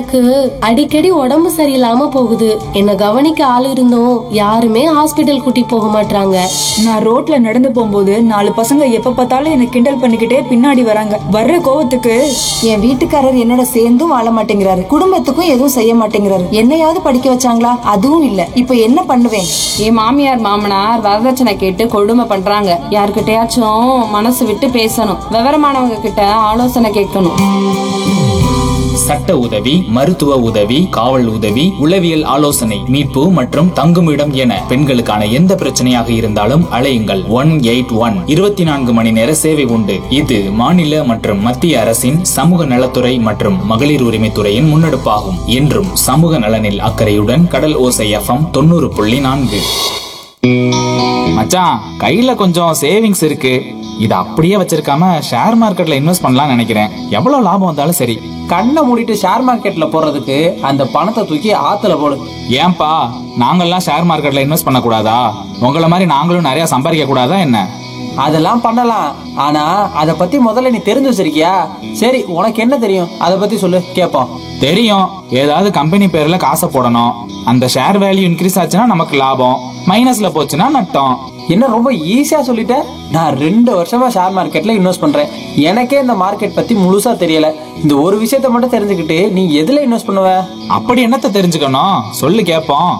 எனக்கு அடிக்கடி உடம்பு சரியில்லாம போகுது என்ன கவனிக்க ஆள் இருந்தும் யாருமே ஹாஸ்பிட்டல் கூட்டி போக மாட்டாங்க நான் ரோட்ல நடந்து போகும்போது நாலு பசங்க எப்ப பார்த்தாலும் என்ன கிண்டல் பண்ணிக்கிட்டே பின்னாடி வராங்க வர்ற கோவத்துக்கு என் வீட்டுக்காரர் என்னோட சேர்ந்தும் வாழ மாட்டேங்கிறாரு குடும்பத்துக்கும் எதுவும் செய்ய மாட்டேங்கிறாரு என்னையாவது படிக்க வச்சாங்களா அதுவும் இல்ல இப்ப என்ன பண்ணுவேன் என் மாமியார் மாமனார் வரதட்சணை கேட்டு கொடுமை பண்றாங்க யார்கிட்டயாச்சும் மனசு விட்டு பேசணும் விவரமானவங்க கிட்ட ஆலோசனை கேட்கணும் சட்ட உதவி மருத்துவ உதவி காவல் உதவி உளவியல் ஆலோசனை மீட்பு மற்றும் தங்குமிடம் என பெண்களுக்கான எந்த பிரச்சனையாக இருந்தாலும் அழையுங்கள் ஒன் எயிட் ஒன் இருபத்தி நான்கு மணி நேர சேவை உண்டு இது மாநில மற்றும் மத்திய அரசின் சமூக நலத்துறை மற்றும் மகளிர் உரிமைத்துறையின் முன்னெடுப்பாகும் என்றும் சமூக நலனில் அக்கறையுடன் கடல் ஓசை எஃப்எம் தொண்ணூறு புள்ளி நான்கு மச்சான் கையில கொஞ்சம் சேவிங்ஸ் இருக்கு இத அப்படியே வச்சிருக்காம ஷேர் மார்க்கெட்ல இன்வெஸ்ட் பண்ணலாம்னு நினைக்கிறேன் எவ்வளவு லாபம் வந்தாலும் சரி கண்ணை மூடிட்டு ஷேர் மார்க்கெட்ல போறதுக்கு அந்த பணத்தை தூக்கி ஆத்துல போடு ஏன்பா நாங்கெல்லாம் ஷேர் மார்க்கெட்ல இன்வெஸ்ட் பண்ண கூடாதா உங்கள மாதிரி நாங்களும் நிறைய சம்பாதிக்க கூடாதா என்ன அதெல்லாம் பண்ணலாம் ஆனா அத பத்தி முதல்ல நீ தெரிஞ்சு வச்சிருக்கியா சரி உனக்கு என்ன தெரியும் அத பத்தி சொல்லு கேப்போம் தெரியும் ஏதாவது கம்பெனி பேர்ல காசை போடணும் அந்த ஷேர் வேல்யூ இன்க்ரீஸ் ஆச்சுன்னா நமக்கு லாபம் மைனஸ்ல போச்சுன்னா நட்டம் என்ன ரொம்ப ஈஸியா சொல்லிட்ட நான் ரெண்டு வருஷமா ஷேர் மார்க்கெட்ல இன்வெஸ்ட் பண்றேன் எனக்கே இந்த மார்க்கெட் பத்தி முழுசா தெரியல இந்த ஒரு விஷயத்த மட்டும் தெரிஞ்சுக்கிட்டு நீ எதுல இன்வெஸ்ட் பண்ணுவ அப்படி என்னத்த தெரிஞ்சுக்கணும் சொல்லு கேப்போம்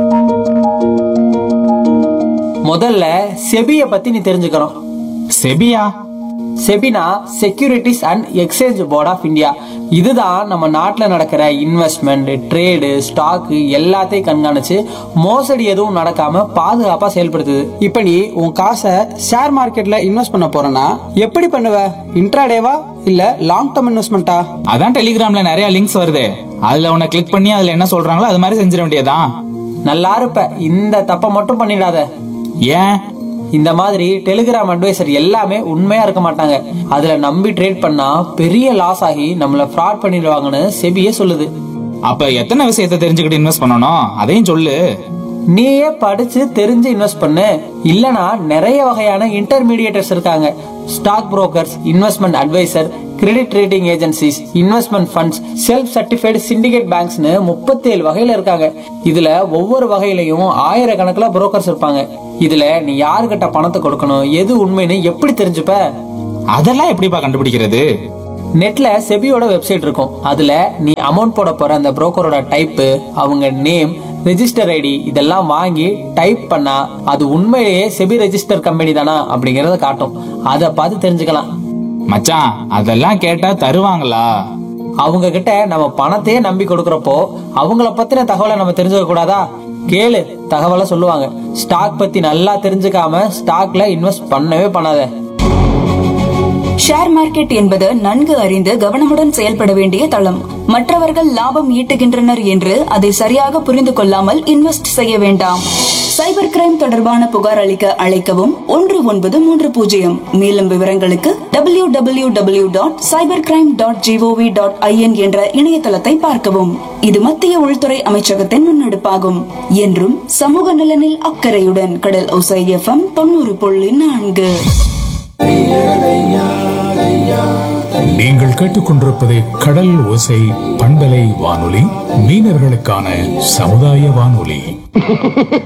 முதல்ல செபிய பத்தி நீ தெரிஞ்சுக்கணும் செபியா செபினா securities and exchange board of India இதுதான் நம்ம நாட்டில் நடக்கிற இன்வெஸ்ட்மெண்ட் ட்ரேடு ஸ்டாக்கு எல்லாத்தையும் கண்காணிச்சு மோசடி எதுவும் நடக்காம பாதுகாப்பா செயல்படுத்துது இப்போ நீ உன் காசை ஷேர் மார்க்கெட்ல இன்வெஸ்ட் பண்ண போறேன்னா எப்படி பண்ணுவ இன்ட்ராடேவா இல்ல லாங் டேர்ம் இன்வெஸ்ட்மெண்ட்டா அதான் டெலிகிராம்ல நிறைய லிங்க்ஸ் வருது அதுல உன்னை கிளிக் பண்ணி அதுல என்ன சொல்றாங்களோ அது மாதிரி செஞ்சிட வேண்டியதான் நல்லா இருப்ப இந்த தப்பை மட்டும் பண்ணிடாத ஏன் இந்த மாதிரி டெலிகிராம் அட்வைசர் எல்லாமே உண்மையா இருக்க மாட்டாங்க அதுல நம்பி ட்ரேட் பண்ணா பெரிய லாஸ் ஆகி நம்மள ஃப்ராட் பண்ணிடுவாங்கன்னு செபியே சொல்லுது அப்ப எத்தனை விஷயத்த தெரிஞ்சுக்கிட்டு இன்வெஸ்ட் பண்ணணும் அதையும் சொல்லு நீயே படிச்சு தெரிஞ்சு இன்வெஸ்ட் பண்ணு இல்லனா நிறைய வகையான இன்டர்மீடியேட்டர்ஸ் இருக்காங்க stock brokers investment adviser credit rating agencies investment funds self certified syndicate பேங்க்ஸ்னு முப்பத்தி ஏழு வகையில இருக்காங்க இதுல ஒவ்வொரு வகையிலையும் ஆயிரக்கணக்கில் புரோக்கர்ஸ் இருப்பாங்க இதுல நீ யாருக்கிட்ட பணத்தை கொடுக்கணும் எது உண்மைன்னு எப்படி தெரிஞ்சுப்ப அதெல்லாம் எப்படிப்பா கண்டுபிடிக்கிறது நெட்ல செபியோட வெப்சைட் இருக்கும் அதுல நீ அமௌண்ட் போட போற அந்த புரோக்கரோட டைப் அவங்க நேம் ரெஜிஸ்டர் ஐடி இதெல்லாம் வாங்கி டைப் பண்ணா அது உண்மையிலேயே செபி ரெஜிஸ்டர் கம்பெனி தானா அப்படிங்கறத காட்டும் அதை பார்த்து தெரிஞ்சுக்கலாம் மச்சான் அதெல்லாம் கேட்டா தருவாங்களா அவங்க கிட்ட நம்ம பணத்தையே நம்பி கொடுக்கறப்போ அவங்கள பத்தின தகவலை நம்ம தெரிஞ்சுக்க கூடாதா கேளு தகவலை சொல்லுவாங்க ஸ்டாக் பத்தி நல்லா தெரிஞ்சுக்காம ஸ்டாக்ல இன்வெஸ்ட் பண்ணவே பண்ணாத ஷேர் மார்க்கெட் என்பது நன்கு அறிந்து கவனமுடன் செயல்பட வேண்டிய தளம் மற்றவர்கள் லாபம் ஈட்டுகின்றனர் என்று அதை சரியாக புரிந்து கொள்ளாமல் இன்வெஸ்ட் செய்ய வேண்டாம் சைபர் கிரைம் தொடர்பான புகார் அளிக்க அழைக்கவும் ஒன்று ஒன்பது மூன்று பூஜ்ஜியம் மேலும் விவரங்களுக்கு W W W dot cyber crime dot GOV dot IN என்ற இணையதளத்தை பார்க்கவும் இது மத்திய உள்துறை அமைச்சகத்தின் முன்னெடுப்பாகும் என்றும் சமூக நலனில் அக்கறையுடன் கடல் ஒசை எஃப்எம் தொண்ணூறு புள்ளி நான்கு நீங்கள் கேட்டுக்கொண்டிருப்பது கடல் ஓசை பண்பலை வானொலி மீனவர்களுக்கான சமுதாய வானொலி